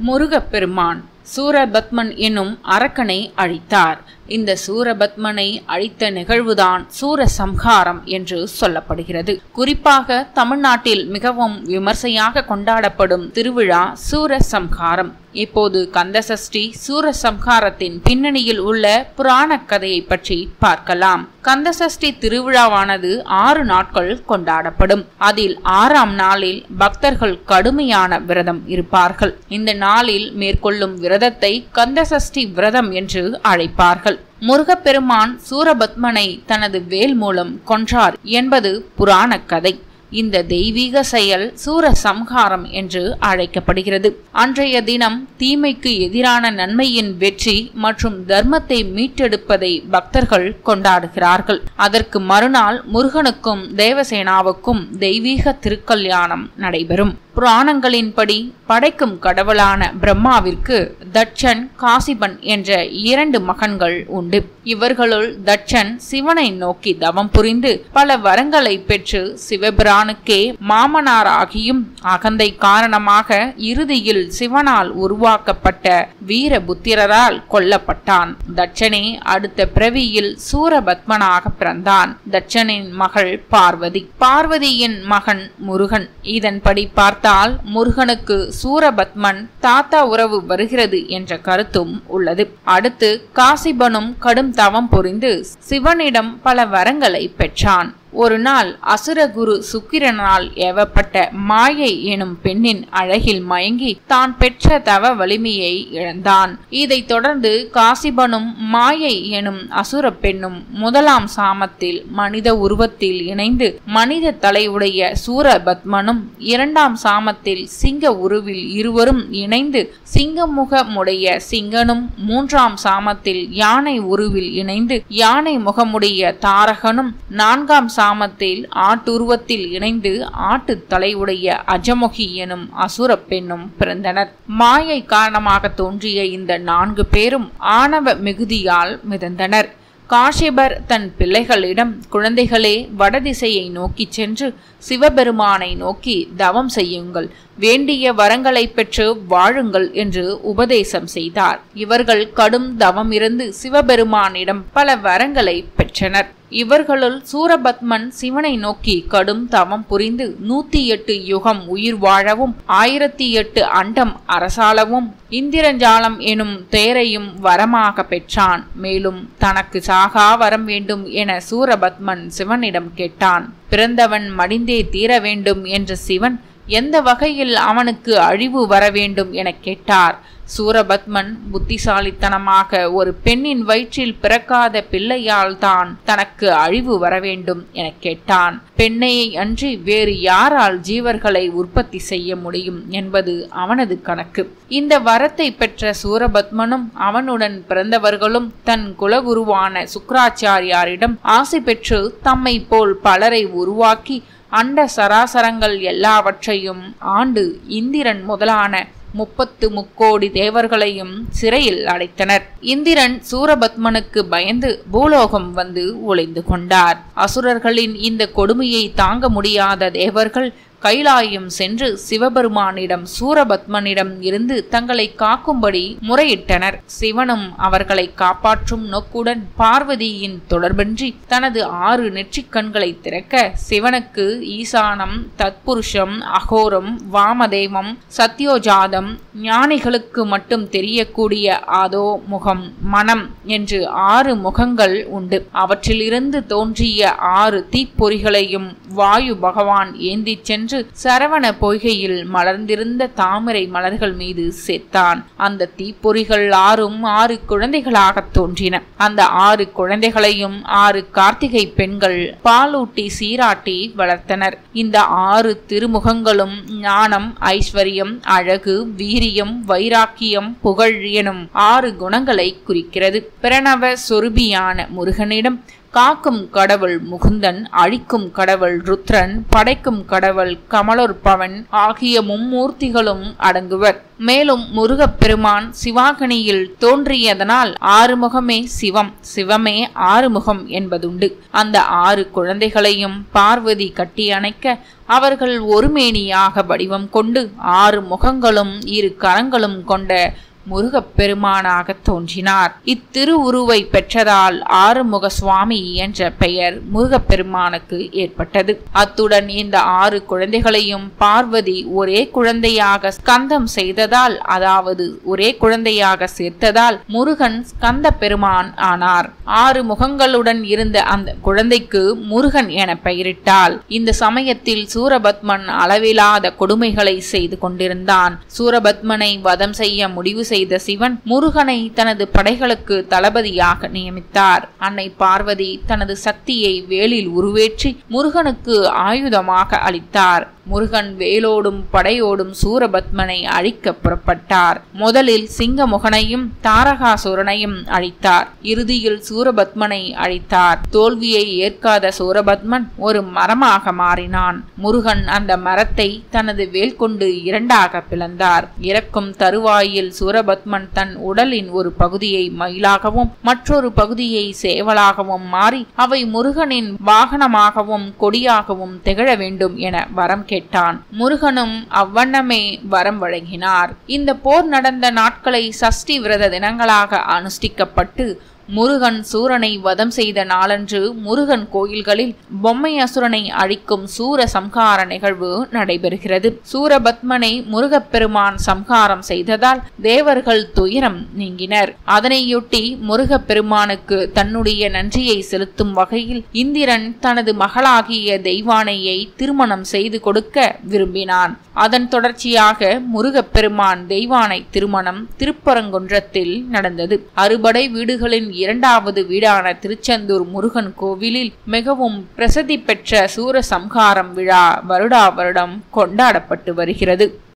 முருகப்பெருமான் சூரபத்மன் என்னும் அரக்கனை அழித்தார் இந்த சூரபத்மனை அழித்த நிகழ்வுதான் சூரசம்ஹாரம் என்று சொல்லப்படுகிறது குறிப்பாக தமிழ்நாட்டில் மிகவும் விமர்சையாக கொண்டாடப்படும் திருவிழா சூரசம்ஹாரம் இப்போது கந்தசஷ்டி சூரசம்ஹாரத்தின் பின்னணியில் உள்ள புராண கதையை பற்றி பார்க்கலாம் கந்தசஷ்டி திருவிழாவானது ஆறு நாட்கள் கொண்டாடப்படும் அதில் ஆறாம் நாளில் பக்தர்கள் கடுமையான விரதம் இருப்பார்கள் இந்த நாளில் மேற்கொள்ளும் விரதத்தை கந்தசஷ்டி விரதம் என்று அழைப்பார்கள் முருகப்பெருமான் சூரபத்மனை தனது வேல் மூலம் கொன்றார் என்பது புராண கதை இந்த தெய்வீக செயல் சூர சம்ஹாரம் என்று அழைக்கப்படுகிறது அன்றைய தினம் தீமைக்கு எதிரான நன்மையின் வெற்றி மற்றும் தர்மத்தை மீட்டெடுப்பதை பக்தர்கள் கொண்டாடுகிறார்கள் அதற்கு மறுநாள் முருகனுக்கும் தேவசேனாவுக்கும் தெய்வீக திருக்கல்யாணம் நடைபெறும் புராணங்களின்படி படைக்கும் கடவுளான பிரம்மாவிற்கு தட்சன் காசிபன் என்ற இரண்டு மகன்கள் உண்டு இவர்களுள் தட்சன் சிவனை நோக்கி தவம் புரிந்து பல வரங்களை பெற்று சிவபிரானுக்கே மாமனாராகியும் அகந்தை காரணமாக இறுதியில் சிவனால் உருவாக்கப்பட்ட வீரபுத்திரரால் கொல்லப்பட்டான் தட்சனே அடுத்த பிறவியில் சூரபத்மனாக பிறந்தான் தட்சனின் மகள் பார்வதி பார்வதியின் மகன் முருகன் இதன்படி பார்த்தால் முருகனுக்கு சூரபத்மன் தாத்தா உறவு வருகிறது என்ற கருத்தும் உள்ளது அடுத்து காசிபனும் கடும் தவம் புரிந்து சிவனிடம் பல வரங்களை பெற்றான் ஒரு நாள் அசுரகுரு சுக்கிரனால் ஏவப்பட்ட மாயை எனும் பெண்ணின் அழகில் மயங்கி தான் பெற்ற தவ வலிமையை இழந்தான் இதைத் தொடர்ந்து காசிபனும் மாயை எனும் அசுர பெண்ணும் முதலாம் சாமத்தில் மனித உருவத்தில் இணைந்து மனித தலையுடைய சூரபத்மனும் இரண்டாம் சாமத்தில் சிங்க உருவில் இருவரும் இணைந்து சிங்கமுகமுடைய சிங்கனும் மூன்றாம் சாமத்தில் யானை உருவில் இணைந்து யானை முகமுடைய தாரகனும் நான்காம் சாமத்தில் ஆட்டுருவத்தில் இணைந்து ஆட்டு தலையுடைய அஜமுகி எனும் அசுர பெண்ணும் பிறந்தனர் மாயை காரணமாக தோன்றிய இந்த நான்கு பேரும் ஆணவ மிகுதியால் மிதந்தனர் காஷிபர் தன் பிள்ளைகளிடம் குழந்தைகளே வடதிசையை நோக்கிச் சென்று சிவபெருமானை நோக்கி தவம் செய்யுங்கள் வேண்டிய வரங்களை பெற்று வாழுங்கள் என்று உபதேசம் செய்தார் இவர்கள் கடும் தவம் இருந்து சிவபெருமானிடம் பல வரங்களை பெற்றனர் இவர்களுள் சூரபத்மன் சிவனை நோக்கி கடும் தவம் புரிந்து நூத்தி எட்டு யுகம் உயிர் வாழவும் ஆயிரத்தி எட்டு அண்டம் அரசாளவும் இந்திரஞ்சாலம் எனும் தேரையும் வரமாக பெற்றான் மேலும் தனக்கு சாகா வரம் வேண்டும் என சூரபத்மன் சிவனிடம் கேட்டான் பிறந்தவன் மடிந்தே தீர வேண்டும் என்ற சிவன் எந்த வகையில் அவனுக்கு அழிவு வர வேண்டும் என கேட்டார் சூரபத்மன் புத்திசாலித்தனமாக ஒரு பெண்ணின் வயிற்றில் பிறக்காத பிள்ளையால் தான் தனக்கு அழிவு வர வேண்டும் என கேட்டான் பெண்ணையை அன்றி வேறு யாரால் ஜீவர்களை உற்பத்தி செய்ய முடியும் என்பது அவனது கணக்கு இந்த வரத்தை பெற்ற சூரபத்மனும் அவனுடன் பிறந்தவர்களும் தன் குலகுருவான சுக்கராச்சாரியாரிடம் ஆசை பெற்று தம்மை போல் பலரை உருவாக்கி அண்ட சராசரங்கள் எல்லாவற்றையும் ஆண்டு இந்திரன் முதலான முப்பத்து முக்கோடி தேவர்களையும் சிறையில் அடைத்தனர் இந்திரன் சூரபத்மனுக்கு பயந்து பூலோகம் வந்து ஒளிந்து கொண்டார் அசுரர்களின் இந்த கொடுமையை தாங்க முடியாத தேவர்கள் கைலாயம் சென்று சிவபெருமானிடம் சூரபத்மனிடம் இருந்து தங்களை காக்கும்படி முறையிட்டனர் சிவனும் அவர்களை காப்பாற்றும் நோக்குடன் பார்வதியின் தொடர்பின்றி தனது ஆறு நெற்றிக் கண்களை திறக்க சிவனுக்கு ஈசானம் தத்புருஷம் அகோரம் வாமதேவம் சத்யோஜாதம் ஞானிகளுக்கு மட்டும் தெரியக்கூடிய அதோ முகம் மனம் என்று ஆறு முகங்கள் உண்டு அவற்றிலிருந்து தோன்றிய ஆறு தீப்பொறிகளையும் வாயு பகவான் ஏந்திச் சென்று சரவண பொய்கையில் மலர்ந்திருந்த தாமரை மலர்கள் மீது சேர்த்தான் அந்த தீப்பொறிகள் ஆறும் ஆறு குழந்தைகளாக தோன்றின அந்த ஆறு குழந்தைகளையும் ஆறு கார்த்திகை பெண்கள் பாலூட்டி சீராட்டி வளர்த்தனர் இந்த ஆறு திருமுகங்களும் ஞானம் ஐஸ்வர்யம் அழகு வீரியம் வைராக்கியம் புகழ் எனும் ஆறு குணங்களை குறிக்கிறது பிரணவ சொருபியான முருகனிடம் காக்கும் கடவுள் முகுந்தன் அழிக்கும் கடவுள் ருத்ரன் படைக்கும் கடவுள் கமலொற்பவன் ஆகிய மும்மூர்த்திகளும் அடங்குவர் மேலும் முருகப்பெருமான் சிவாகணியில் தோன்றியதனால் ஆறுமுகமே சிவம் சிவமே ஆறுமுகம் என்பதுண்டு அந்த ஆறு குழந்தைகளையும் பார்வதி கட்டி அணைக்க அவர்கள் ஒருமேனியாக வடிவம் கொண்டு ஆறு முகங்களும் இரு கரங்களும் கொண்ட முருகப்பெருமானாக தோன்றினார் இத்திருவுருவை பெற்றதால் ஆறுமுக சுவாமி என்ற பெயர் முருகப்பெருமானுக்கு ஏற்பட்டது அத்துடன் இந்த ஆறு குழந்தைகளையும் பார்வதி ஒரே குழந்தையாக ஸ்கந்தம் செய்ததால் அதாவது ஒரே குழந்தையாக சேர்த்ததால் முருகன் ஸ்கந்த பெருமான் ஆனார் ஆறு முகங்களுடன் இருந்த அந்த குழந்தைக்கு முருகன் என பெயரிட்டால் இந்த சமயத்தில் சூரபத்மன் அளவிலாத கொடுமைகளை செய்து கொண்டிருந்தான் சூரபத்மனை வதம் செய்ய முடிவு செய்த சிவன் முருகனை தனது படைகளுக்கு தளபதியாக நியமித்தார் அன்னை பார்வதி தனது சக்தியை வேலில் உருவேற்றி முருகனுக்கு ஆயுதமாக அளித்தார் முருகன் வேலோடும் படையோடும் சூரபத்மனை அழிக்க புறப்பட்டார் முதலில் சிங்கமுகனையும் தாரகாசுரனையும் அழித்தார் இறுதியில் சூரபத்மனை அழித்தார் தோல்வியை ஏற்காத சூரபத்மன் ஒரு மரமாக மாறினான் முருகன் அந்த மரத்தை தனது வேல் கொண்டு இரண்டாக பிளந்தார் இறக்கும் தருவாயில் சூரபத்மன் தன் உடலின் ஒரு பகுதியை மயிலாகவும் மற்றொரு பகுதியை சேவலாகவும் மாறி அவை முருகனின் வாகனமாகவும் கொடியாகவும் திகழ வேண்டும் என வரம் கேட்டான் முருகனும் அவ்வண்ணமே வரம் வழங்கினார் இந்த போர் நடந்த நாட்களை சஷ்டி விரத தினங்களாக அனுஷ்டிக்கப்பட்டு முருகன் சூரனை வதம் செய்த நாளன்று முருகன் கோயில்களில் பொம்மை அசுரனை அழிக்கும் சூர சம்ஹார நிகழ்வு நடைபெறுகிறது சூரபத்மனை முருகப்பெருமான் சம்ஹாரம் செய்ததால் தேவர்கள் துயரம் நீங்கினர் அதனையொட்டி முருகப்பெருமானுக்கு தன்னுடைய நன்றியை செலுத்தும் வகையில் இந்திரன் தனது மகளாகிய தெய்வானையை திருமணம் செய்து கொடுக்க விரும்பினான் அதன் தொடர்ச்சியாக முருகப்பெருமான் தெய்வானை திருமணம் திருப்பரங்குன்றத்தில் நடந்தது அறுபடை வீடுகளின் இரண்டாவது வீடான திருச்செந்தூர் முருகன் கோவிலில் மிகவும் பிரசித்தி பெற்ற சூர சம்ஹாரம் விழா வருடா வருடம் கொண்டாடப்பட்டு வருகிறது